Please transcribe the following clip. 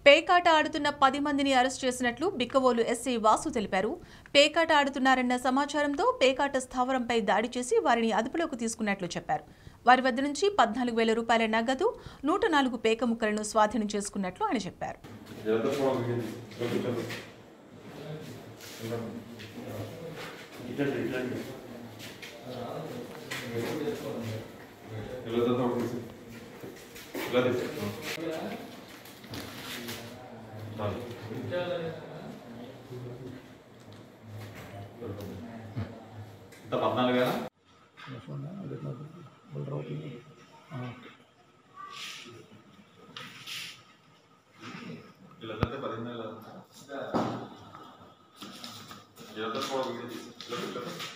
పేకాట ఆడుతున్న పది మందిని అరెస్ట్ చేసినట్లు బిక్కవోలు ఎస్ఐ వాసు తెలిపారు పేకాట ఆడుతున్నారన్న సమాచారంతో పేకాట స్థావరంపై దాడి చేసి వారిని అదుపులోకి తీసుకున్నట్లు చెప్పారు వారి వద్ద నుంచి పద్నాలుగు వేల రూపాయల నగదు నూట నాలుగు పేక ముక్కలను స్వాధీనం చేసుకున్నట్లు ఆయన చెప్పారు జలద పోవాలి చదువు చదువు ఇట్లా ఇలా చదువు ఇలా తెచ్చు ఇంత పద్నాలుగు వేల వీళ్ళందరితో పదిహేను వేల జలద పోవాలి